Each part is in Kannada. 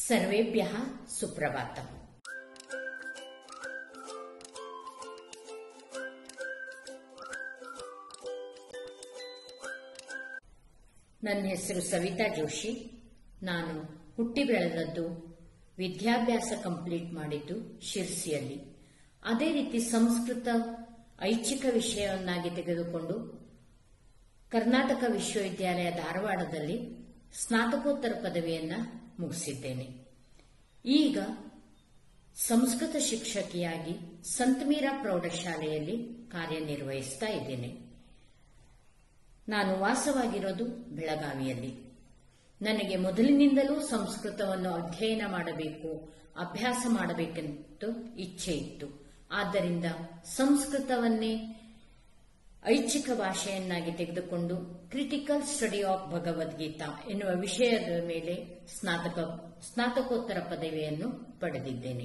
ಸರ್ವೇಭ್ಯಃ ಸುಪ್ರಭಾತಂ ನನ್ನ ಹೆಸರು ಸವಿತಾ ಜೋಶಿ ನಾನು ಹುಟ್ಟಿ ಬೆಳೆದದ್ದು ವಿದ್ಯಾಭ್ಯಾಸ ಕಂಪ್ಲೀಟ್ ಮಾಡಿದ್ದು ಶಿರ್ಸಿಯಲ್ಲಿ ಅದೇ ರೀತಿ ಸಂಸ್ಕೃತ ಐಚ್ಛಿಕ ವಿಷಯವನ್ನಾಗಿ ತೆಗೆದುಕೊಂಡು ಕರ್ನಾಟಕ ವಿಶ್ವವಿದ್ಯಾಲಯ ಧಾರವಾಡದಲ್ಲಿ ಸ್ನಾತಕೋತ್ತರ ಪದವಿಯನ್ನ ಮುಗಿಸಿದ್ದೇನೆ ಈಗ ಸಂಸ್ಕೃತ ಶಿಕ್ಷಕಿಯಾಗಿ ಸಂತಮೀರಾ ಪ್ರೌಢಶಾಲೆಯಲ್ಲಿ ಕಾರ್ಯನಿರ್ವಹಿಸ್ತಾ ಇದ್ದೇನೆ ನಾನು ವಾಸವಾಗಿರೋದು ಬೆಳಗಾವಿಯಲ್ಲಿ ನನಗೆ ಮೊದಲಿನಿಂದಲೂ ಸಂಸ್ಕೃತವನ್ನು ಅಧ್ಯಯನ ಮಾಡಬೇಕು ಅಭ್ಯಾಸ ಮಾಡಬೇಕೆಂದು ಇಚ್ಛೆ ಇತ್ತು ಆದ್ದರಿಂದ ಸಂಸ್ಕೃತವನ್ನೇ ಐಚ್ಛಿಕ ಭಾಷೆಯನ್ನಾಗಿ ತೆಗೆದುಕೊಂಡು ಕ್ರಿಟಿಕಲ್ ಸ್ಟಡಿ ಆಫ್ ಭಗವದ್ಗೀತಾ ಎನ್ನುವ ವಿಷಯದ ಮೇಲೆ ಸ್ನಾತಕ ಸ್ನಾತಕೋತ್ತರ ಪದವಿಯನ್ನು ಪಡೆದಿದ್ದೇನೆ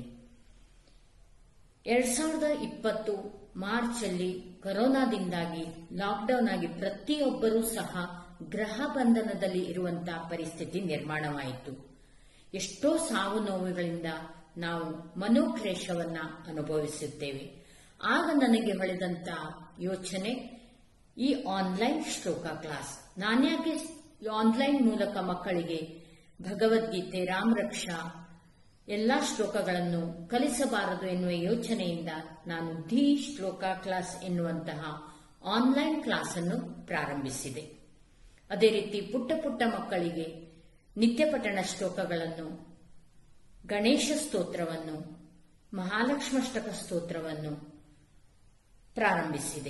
ಎರಡ್ ಸಾವಿರದ ಇಪ್ಪತ್ತು ಮಾರ್ಚ್ ಅಲ್ಲಿ ಕೊರೋನಾದಿಂದಾಗಿ ಲಾಕ್ಡೌನ್ ಆಗಿ ಪ್ರತಿಯೊಬ್ಬರೂ ಸಹ ಗೃಹ ಬಂಧನದಲ್ಲಿ ಇರುವಂತಹ ಪರಿಸ್ಥಿತಿ ನಿರ್ಮಾಣವಾಯಿತು ಎಷ್ಟೋ ಸಾವು ನೋವುಗಳಿಂದ ನಾವು ಮನೋಕ್ಲೇಶವನ್ನ ಅನುಭವಿಸುತ್ತೇವೆ ಆಗ ನನಗೆ ಹೊಳೆದಂತ ಯೋಚನೆ ಈ ಆನ್ಲೈನ್ ಶ್ಲೋಕ ಕ್ಲಾಸ್ ನಾನ್ಯಾಕೆ ಆನ್ಲೈನ್ ಮೂಲಕ ಮಕ್ಕಳಿಗೆ ಭಗವದ್ಗೀತೆ ರಾಮರಕ್ಷಾ ಎಲ್ಲಾ ಶ್ಲೋಕಗಳನ್ನು ಕಲಿಸಬಾರದು ಎನ್ನುವ ಯೋಚನೆಯಿಂದ ನಾನು ಧಿ ಶ್ಲೋಕ ಕ್ಲಾಸ್ ಎನ್ನುವಂತಹ ಆನ್ಲೈನ್ ಕ್ಲಾಸ್ ಅನ್ನು ಪ್ರಾರಂಭಿಸಿದೆ ಅದೇ ರೀತಿ ಪುಟ್ಟ ಪುಟ್ಟ ಮಕ್ಕಳಿಗೆ ನಿತ್ಯಪಠಣ ಶ್ಲೋಕಗಳನ್ನು ಗಣೇಶ ಸ್ತೋತ್ರವನ್ನು ಮಹಾಲಕ್ಷ್ಮಷ್ಟಕ ಸ್ತೋತ್ರವನ್ನು ಪ್ರಾರಂಭಿಸಿದೆ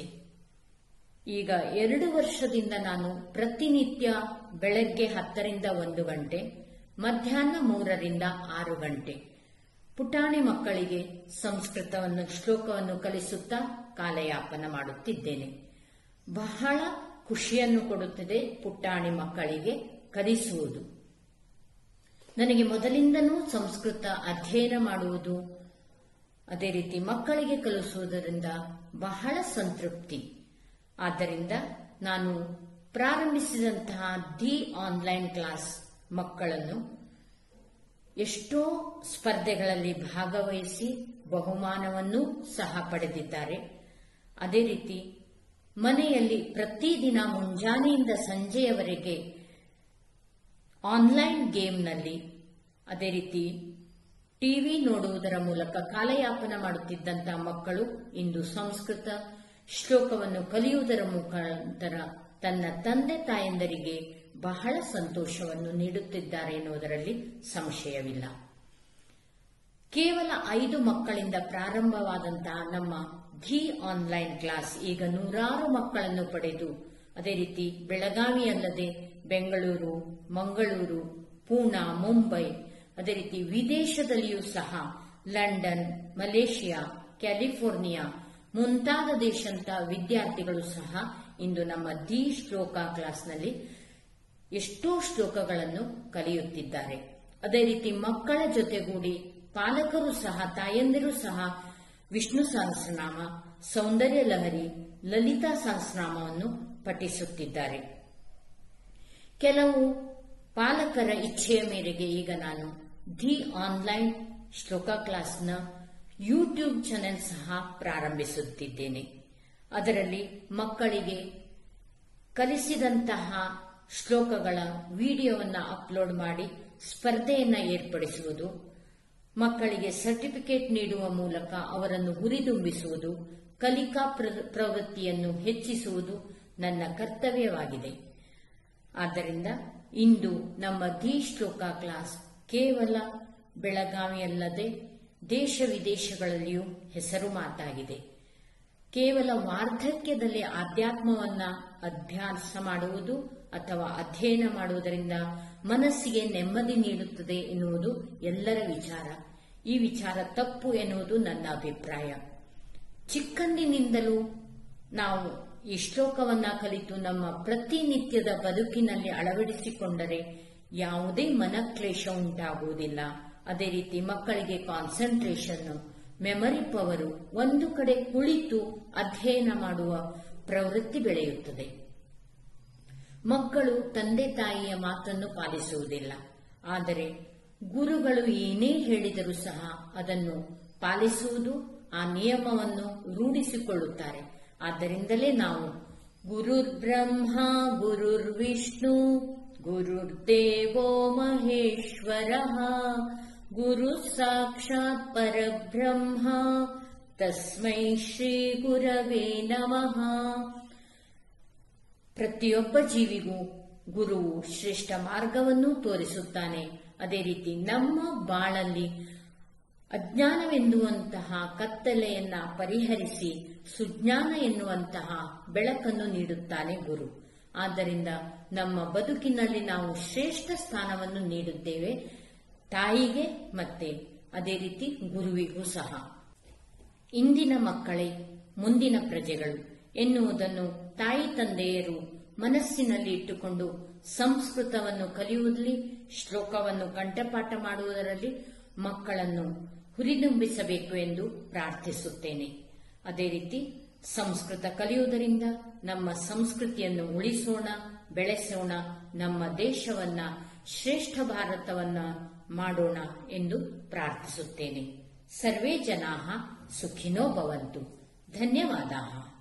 ಈಗ ಎರಡು ವರ್ಷದಿಂದ ನಾನು ಪ್ರತಿನಿತ್ಯ ಬೆಳಗ್ಗೆ ಹತ್ತರಿಂದ ಒಂದು ಗಂಟೆ ಮಧ್ಯಾಹ್ನ ಮೂರರಿಂದ ಆರು ಗಂಟೆ ಪುಟಾಣಿ ಮಕ್ಕಳಿಗೆ ಸಂಸ್ಕೃತವನ್ನು ಶ್ಲೋಕವನ್ನು ಕಲಿಸುತ್ತಾ ಕಾಲಯಾಪನ ಮಾಡುತ್ತಿದ್ದೇನೆ ಬಹಳ ಖುಷಿಯನ್ನು ಕೊಡುತ್ತದೆ ಪುಟ್ಟಾಣಿ ಮಕ್ಕಳಿಗೆ ಕಲಿಸುವುದು ನನಗೆ ಮೊದಲಿಂದನೂ ಸಂಸ್ಕೃತ ಅಧ್ಯಯನ ಮಾಡುವುದು ಅದೇ ರೀತಿ ಮಕ್ಕಳಿಗೆ ಕಲಿಸುವುದರಿಂದ ಬಹಳ ಸಂತೃಪ್ತಿ ಆದ್ದರಿಂದ ನಾನು ಪ್ರಾರಂಭಿಸಿದಂತಹ ದಿ ಆನ್ಲೈನ್ ಕ್ಲಾಸ್ ಮಕ್ಕಳನ್ನು ಎಷ್ಟೋ ಸ್ಪರ್ಧೆಗಳಲ್ಲಿ ಭಾಗವಹಿಸಿ ಬಹುಮಾನವನ್ನು ಸಹ ಪಡೆದಿದ್ದಾರೆ ಅದೇ ರೀತಿ ಮನೆಯಲ್ಲಿ ಪ್ರತಿದಿನ ಮುಂಜಾನೆಯಿಂದ ಸಂಜೆಯವರೆಗೆ ಆನ್ಲೈನ್ ಗೇಮ್ನಲ್ಲಿ ಅದೇ ರೀತಿ ಟಿವಿ ನೋಡುವುದರ ಮೂಲಕ ಕಾಲಯಾಪನ ಮಾಡುತ್ತಿದ್ದಂತಹ ಮಕ್ಕಳು ಇಂದು ಸಂಸ್ಕೃತ ಶ್ಲೋಕವನ್ನು ಕಲಿಯುವುದರ ಮುಖಾಂತರ ತನ್ನ ತಂದೆ ತಾಯಂದರಿಗೆ ಬಹಳ ಸಂತೋಷವನ್ನು ನೀಡುತ್ತಿದ್ದಾರೆ ಎನ್ನುವುದರಲ್ಲಿ ಸಂಶಯವಿಲ್ಲ ಕೇವಲ ಐದು ಮಕ್ಕಳಿಂದ ಪ್ರಾರಂಭವಾದಂತಹ ನಮ್ಮ ಧಿ ಆನ್ಲೈನ್ ಕ್ಲಾಸ್ ಈಗ ನೂರಾರು ಮಕ್ಕಳನ್ನು ಪಡೆದು ಅದೇ ರೀತಿ ಬೆಳಗಾವಿ ಅಲ್ಲದೆ ಬೆಂಗಳೂರು ಮಂಗಳೂರು ಪೂನಾ ಮುಂಬೈ ಅದೇ ರೀತಿ ವಿದೇಶದಲ್ಲಿಯೂ ಸಹ ಲಂಡನ್ ಮಲೇಷಿಯಾ ಕ್ಯಾಲಿಫೋರ್ನಿಯಾ ಮುಂತಾದ ದೇಶಂತ ವಿದ್ಯಾರ್ಥಿಗಳು ಸಹ ಇಂದು ನಮ್ಮ ದಿ ಶ್ಲೋಕ ಕ್ಲಾಸ್ನಲ್ಲಿ ಎಷ್ಟೋ ಶ್ಲೋಕಗಳನ್ನು ಕಲಿಯುತ್ತಿದ್ದಾರೆ ಅದೇ ರೀತಿ ಮಕ್ಕಳ ಜೊತೆಗೂಡಿ ಪಾಲಕರು ಸಹ ತಾಯಂದಿರು ಸಹ ವಿಷ್ಣು ಸಹಸ್ರನಾಮ ಸೌಂದರ್ಯ ಲಹರಿ ಲಲಿತಾ ಸಹಸ್ರನಾಮವನ್ನು ಪಠಿಸುತ್ತಿದ್ದಾರೆ ಕೆಲವು ಪಾಲಕರ ಇಚ್ಛೆಯ ಮೇರೆಗೆ ಈಗ ನಾನು ದಿ ಆನ್ಲೈನ್ ಶ್ಲೋಕ ಕ್ಲಾಸ್ನ ಯೂಟ್ಯೂಬ್ ಚಾನೆಲ್ ಸಹ ಪ್ರಾರಂಭಿಸುತ್ತಿದ್ದೇನೆ ಅದರಲ್ಲಿ ಮಕ್ಕಳಿಗೆ ಕಲಿಸಿದಂತಹ ಶ್ಲೋಕಗಳ ವಿಡಿಯೋವನ್ನು ಅಪ್ಲೋಡ್ ಮಾಡಿ ಸ್ಪರ್ಧೆಯನ್ನ ಏರ್ಪಡಿಸುವುದು ಮಕ್ಕಳಿಗೆ ಸರ್ಟಿಫಿಕೇಟ್ ನೀಡುವ ಮೂಲಕ ಅವರನ್ನು ಹುರಿದುಂಬಿಸುವುದು ಕಲಿಕಾ ಪ್ರವೃತ್ತಿಯನ್ನು ಹೆಚ್ಚಿಸುವುದು ನನ್ನ ಕರ್ತವ್ಯವಾಗಿದೆ ಆದ್ದರಿಂದ ಇಂದು ನಮ್ಮ ದಿ ಶ್ಲೋಕ ಕ್ಲಾಸ್ ಕೇವಲ ಬೆಳಗಾವಿಯಲ್ಲದೆ ದೇಶ ವಿದೇಶಗಳಲ್ಲಿಯೂ ಹೆಸರು ಮಾತಾಗಿದೆ ಕೇವಲ ವಾರ್ಧಕ್ಯದಲ್ಲಿ ಆಧ್ಯಾತ್ಮವನ್ನ ಅಭ್ಯಾಸ ಮಾಡುವುದು ಅಥವಾ ಅಧ್ಯಯನ ಮಾಡುವುದರಿಂದ ಮನಸ್ಸಿಗೆ ನೆಮ್ಮದಿ ನೀಡುತ್ತದೆ ಎನ್ನುವುದು ಎಲ್ಲರ ವಿಚಾರ ಈ ವಿಚಾರ ತಪ್ಪು ಎನ್ನುವುದು ನನ್ನ ಅಭಿಪ್ರಾಯ ಚಿಕ್ಕಂದಿನಿಂದಲೂ ನಾವು ಈ ಶ್ಲೋಕವನ್ನ ಕಲಿತು ನಮ್ಮ ಪ್ರತಿನಿತ್ಯದ ಬದುಕಿನಲ್ಲಿ ಅಳವಡಿಸಿಕೊಂಡರೆ ಯಾವುದೇ ಮನಕ್ಲೇಶ ಉಂಟಾಗುವುದಿಲ್ಲ ಅದೇ ರೀತಿ ಮಕ್ಕಳಿಗೆ ಕಾನ್ಸಂಟ್ರೇಷನ್ ಮೆಮರಿ ಪವರು ಒಂದು ಕಡೆ ಕುಳಿತು ಅಧ್ಯಯನ ಮಾಡುವ ಪ್ರವೃತ್ತಿ ಬೆಳೆಯುತ್ತದೆ ಮಕ್ಕಳು ತಂದೆ ತಾಯಿಯ ಮಾತನ್ನು ಪಾಲಿಸುವುದಿಲ್ಲ ಆದರೆ ಗುರುಗಳು ಏನೇ ಹೇಳಿದರೂ ಸಹ ಅದನ್ನು ಪಾಲಿಸುವುದು ಆ ನಿಯಮವನ್ನು ರೂಢಿಸಿಕೊಳ್ಳುತ್ತಾರೆ ಆದ್ದರಿಂದಲೇ ನಾವು ಗುರುರ್ ಬ್ರಹ್ಮ ಗುರುರ್ ವಿಷ್ಣು ಗುರುರ್ದೇವೋ ಮಹೇಶ್ವರ ಗುರು ಸಾಕ್ಷಾತ್ ಪರಬ್ರಹ್ಮ ತಸ್ಮೈ ಶ್ರೀ ಗುರವೇ ನಮಃ ಪ್ರತಿಯೊಬ್ಬ ಜೀವಿಗೂ ಗುರುವು ಶ್ರೇಷ್ಠ ಮಾರ್ಗವನ್ನು ತೋರಿಸುತ್ತಾನೆ ಅದೇ ರೀತಿ ನಮ್ಮ ಬಾಳಲ್ಲಿ ಅಜ್ಞಾನವೆನ್ನುವಂತಹ ಕತ್ತಲೆಯನ್ನ ಪರಿಹರಿಸಿ ಸುಜ್ಞಾನ ಎನ್ನುವಂತಹ ಬೆಳಕನ್ನು ನೀಡುತ್ತಾನೆ ಗುರು ಆದ್ದರಿಂದ ನಮ್ಮ ಬದುಕಿನಲ್ಲಿ ನಾವು ಶ್ರೇಷ್ಠ ಸ್ಥಾನವನ್ನು ನೀಡುತ್ತೇವೆ ತಾಯಿಗೆ ಮತ್ತೆ ಅದೇ ರೀತಿ ಗುರುವಿಗೂ ಸಹ ಇಂದಿನ ಮಕ್ಕಳೇ ಮುಂದಿನ ಪ್ರಜೆಗಳು ಎನ್ನುವುದನ್ನು ತಾಯಿ ತಂದೆಯರು ಮನಸ್ಸಿನಲ್ಲಿ ಇಟ್ಟುಕೊಂಡು ಸಂಸ್ಕೃತವನ್ನು ಕಲಿಯುವುದರಲ್ಲಿ ಶ್ಲೋಕವನ್ನು ಕಂಠಪಾಠ ಮಾಡುವುದರಲ್ಲಿ ಮಕ್ಕಳನ್ನು ಹುರಿದುಂಬಿಸಬೇಕು ಎಂದು ಪ್ರಾರ್ಥಿಸುತ್ತೇನೆ ಅದೇ ರೀತಿ ಸಂಸ್ಕೃತ ಕಲಿಯುವುದರಿಂದ ನಮ್ಮ ಸಂಸ್ಕೃತಿಯನ್ನು ಉಳಿಸೋಣ ಬೆಳೆಸೋಣ ನಮ್ಮ ದೇಶವನ್ನ ಶ್ರೇಷ್ಠ ಭಾರತವನ್ನ ಮಾಡೋಣ ಎಂದು ಪ್ರಾರ್ಥಿಸುತ್ತೇನೆ ಸರ್ವೇ ಜನಾ ಸುಖಿನೋ ಭವಂತು ಧನ್ಯವಾದ